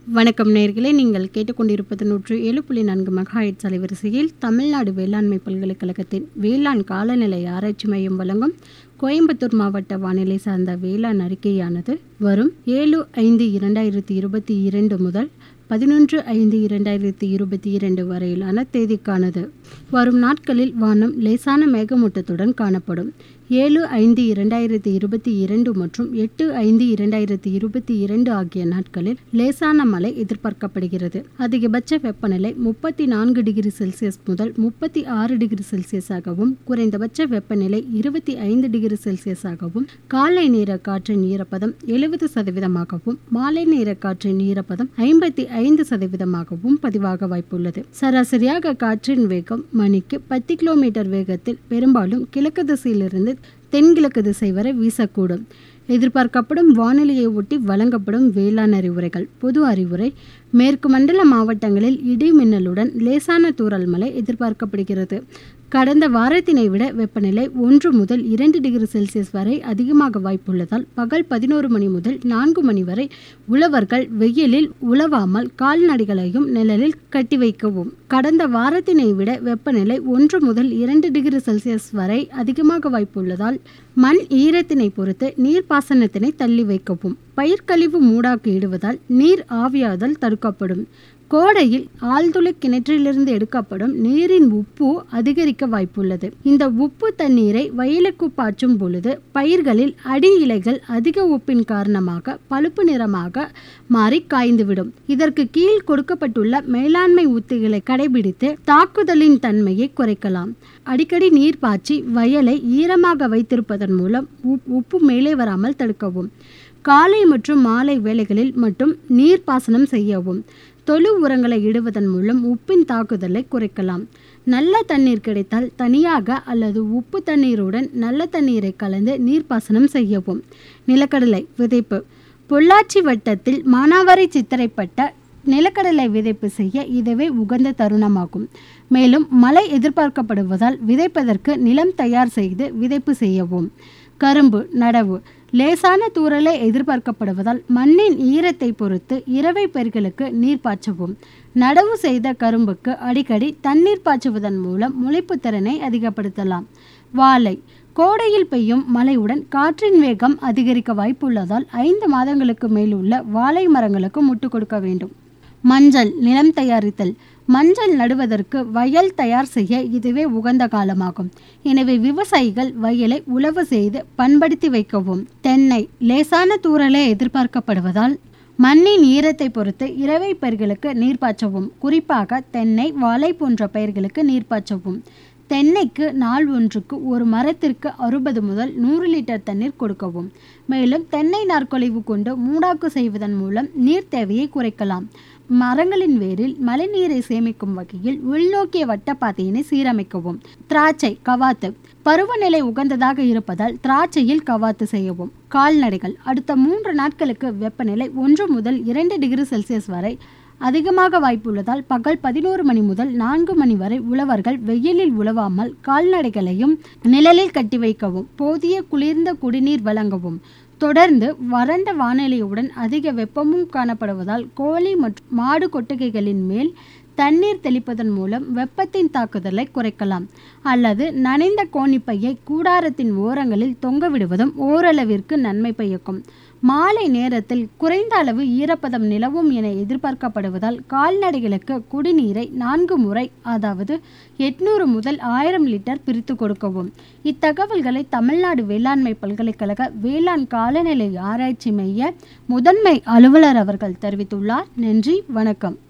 வணக்கம் நேயர்களே நீங்கள் கேட்டுக்கொண்டிருப்பது நூற்று ஏழு புள்ளி நான்கு மெகாஹெட்ஸ் அலைவரிசையில் தமிழ்நாடு வேளாண்மை பல்கலைக்கழகத்தின் வேளாண் காலநிலை ஆராய்ச்சி மையம் வழங்கும் கோயம்புத்தூர் மாவட்ட வானிலை சார்ந்த வேளாண் அறிக்கையானது வரும் ஏழு ஐந்து இரண்டாயிரத்தி இருபத்தி இரண்டு முதல் பதினொன்று ஐந்து இரண்டாயிரத்தி இருபத்தி இரண்டு வரையிலான தேதிக்கானது வரும் நாட்களில் வானம் லேசான மேகமூட்டத்துடன் காணப்படும் ஏழு ஐந்து இரண்டாயிரத்தி இருபத்தி இரண்டு மற்றும் எட்டு ஐந்து இரண்டாயிரத்தி இருபத்தி இரண்டு ஆகிய நாட்களில் லேசான மழை எதிர்பார்க்கப்படுகிறது அதிகபட்ச வெப்பநிலை முப்பத்தி நான்கு டிகிரி செல்சியஸ் முதல் முப்பத்தி ஆறு டிகிரி செல்சியஸாகவும் குறைந்தபட்ச வெப்பநிலை இருபத்தி ஐந்து டிகிரி செல்சியஸாகவும் காலை நேர காற்றின் ஈரப்பதம் எழுபது சதவீதமாகவும் மாலை நேர காற்றின் ஈரப்பதம் ஐம்பத்தி ஐந்து சதவீதமாகவும் பதிவாக வாய்ப்புள்ளது சராசரியாக காற்றின் வேகம் மணிக்கு பத்து கிலோமீட்டர் வேகத்தில் பெரும்பாலும் கிழக்கு திசையிலிருந்து தென்கிழக்கு திசை வரை வீசக்கூடும் எதிர்பார்க்கப்படும் வானிலையை ஒட்டி வழங்கப்படும் வேளாண் அறிவுரைகள் பொது அறிவுரை மேற்கு மண்டல மாவட்டங்களில் இடி மின்னலுடன் லேசான தூறல் மழை எதிர்பார்க்கப்படுகிறது கடந்த வாரத்தினை விட வெப்பநிலை ஒன்று முதல் இரண்டு டிகிரி செல்சியஸ் வரை அதிகமாக வாய்ப்புள்ளதால் பகல் பதினோரு மணி முதல் நான்கு மணி வரை உழவர்கள் வெயிலில் உழவாமல் கால்நடைகளையும் நிழலில் கட்டி வைக்கவும் கடந்த வாரத்தினை விட வெப்பநிலை ஒன்று முதல் இரண்டு டிகிரி செல்சியஸ் வரை அதிகமாக வாய்ப்புள்ளதால் மண் ஈரத்தினை பொறுத்து நீர்ப்பாசனத்தினை தள்ளி வைக்கவும் பயிர்க்கழிவு மூடாக்கு இடுவதால் நீர் ஆவியாதல் தடுக்கப்படும் கோடையில் ஆழ்துளை கிணற்றிலிருந்து எடுக்கப்படும் நீரின் உப்பு அதிகரிக்க வாய்ப்புள்ளது இந்த உப்பு தண்ணீரை வயலுக்கு பாய்ச்சும் பொழுது பயிர்களில் அடி இலைகள் அதிக உப்பின் காரணமாக பழுப்பு நிறமாக மாறி காய்ந்துவிடும் இதற்கு கீழ் கொடுக்கப்பட்டுள்ள மேலாண்மை உத்திகளை கடைபிடித்து தாக்குதலின் தன்மையை குறைக்கலாம் அடிக்கடி நீர் பாய்ச்சி வயலை ஈரமாக வைத்திருப்பதன் மூலம் உப்பு மேலே வராமல் தடுக்கவும் காலை மற்றும் மாலை வேளைகளில் மட்டும் நீர்ப்பாசனம் செய்யவும் தொழு உரங்களை இடுவதன் மூலம் உப்பின் தாக்குதலை குறைக்கலாம் நல்ல தண்ணீர் கிடைத்தால் தனியாக அல்லது உப்பு தண்ணீருடன் நல்ல தண்ணீரை கலந்து நீர்ப்பாசனம் செய்யவும் நிலக்கடலை விதைப்பு பொள்ளாச்சி வட்டத்தில் மானாவாரி சித்திரைப்பட்ட நிலக்கடலை விதைப்பு செய்ய இதுவே உகந்த தருணமாகும் மேலும் மழை எதிர்பார்க்கப்படுவதால் விதைப்பதற்கு நிலம் தயார் செய்து விதைப்பு செய்யவும் கரும்பு நடவு லேசான தூறலே எதிர்பார்க்கப்படுவதால் மண்ணின் ஈரத்தை பொறுத்து இரவை பயிர்களுக்கு நீர் பாய்ச்சவும் நடவு செய்த கரும்புக்கு அடிக்கடி தண்ணீர் பாய்ச்சுவதன் மூலம் முளைப்பு திறனை அதிகப்படுத்தலாம் வாழை கோடையில் பெய்யும் மழையுடன் காற்றின் வேகம் அதிகரிக்க வாய்ப்புள்ளதால் ஐந்து மாதங்களுக்கு மேலுள்ள வாழை மரங்களுக்கு முட்டு கொடுக்க வேண்டும் மஞ்சள் நிலம் தயாரித்தல் மஞ்சள் நடுவதற்கு வயல் தயார் செய்ய இதுவே உகந்த காலமாகும் எனவே விவசாயிகள் வயலை உழவு செய்து பண்படுத்தி வைக்கவும் தென்னை லேசான தூறலே எதிர்பார்க்கப்படுவதால் மண்ணின் ஈரத்தை பொறுத்து இரவை பயிர்களுக்கு நீர் பாய்ச்சவும் குறிப்பாக தென்னை வாழை போன்ற பயிர்களுக்கு நீர் பாய்ச்சவும் தென்னைக்கு நாள் ஒன்றுக்கு ஒரு மரத்திற்கு அறுபது முதல் நூறு லிட்டர் தண்ணீர் கொடுக்கவும் மேலும் தென்னை நார்க்கொழிவு கொண்டு மூடாக்கு செய்வதன் மூலம் நீர் தேவையை குறைக்கலாம் மரங்களின் வேரில் மழைநீரை சேமிக்கும் வகையில் உள்நோக்கிய வட்டப்பாதையினை சீரமைக்கவும் திராட்சை கவாத்து பருவநிலை உகந்ததாக இருப்பதால் திராட்சையில் கவாத்து செய்யவும் கால்நடைகள் அடுத்த மூன்று நாட்களுக்கு வெப்பநிலை ஒன்று முதல் இரண்டு டிகிரி செல்சியஸ் வரை அதிகமாக வாய்ப்புள்ளதால் பகல் பதினோரு மணி முதல் நான்கு மணி வரை உழவர்கள் வெயிலில் உழவாமல் கால்நடைகளையும் நிழலில் கட்டி வைக்கவும் போதிய குளிர்ந்த குடிநீர் வழங்கவும் தொடர்ந்து வறண்ட வானிலையுடன் அதிக வெப்பமும் காணப்படுவதால் கோழி மற்றும் மாடு கொட்டகைகளின் மேல் தண்ணீர் தெளிப்பதன் மூலம் வெப்பத்தின் தாக்குதலை குறைக்கலாம் அல்லது நனைந்த கோணிப்பையை கூடாரத்தின் ஓரங்களில் தொங்க விடுவதும் ஓரளவிற்கு நன்மை பயக்கும் மாலை நேரத்தில் குறைந்த அளவு ஈரப்பதம் நிலவும் என எதிர்பார்க்கப்படுவதால் கால்நடைகளுக்கு குடிநீரை நான்கு முறை அதாவது எட்நூறு முதல் ஆயிரம் லிட்டர் பிரித்து கொடுக்கவும் இத்தகவல்களை தமிழ்நாடு வேளாண்மை பல்கலைக்கழக வேளாண் காலநிலை ஆராய்ச்சி மைய முதன்மை அலுவலர் அவர்கள் தெரிவித்துள்ளார் நன்றி வணக்கம்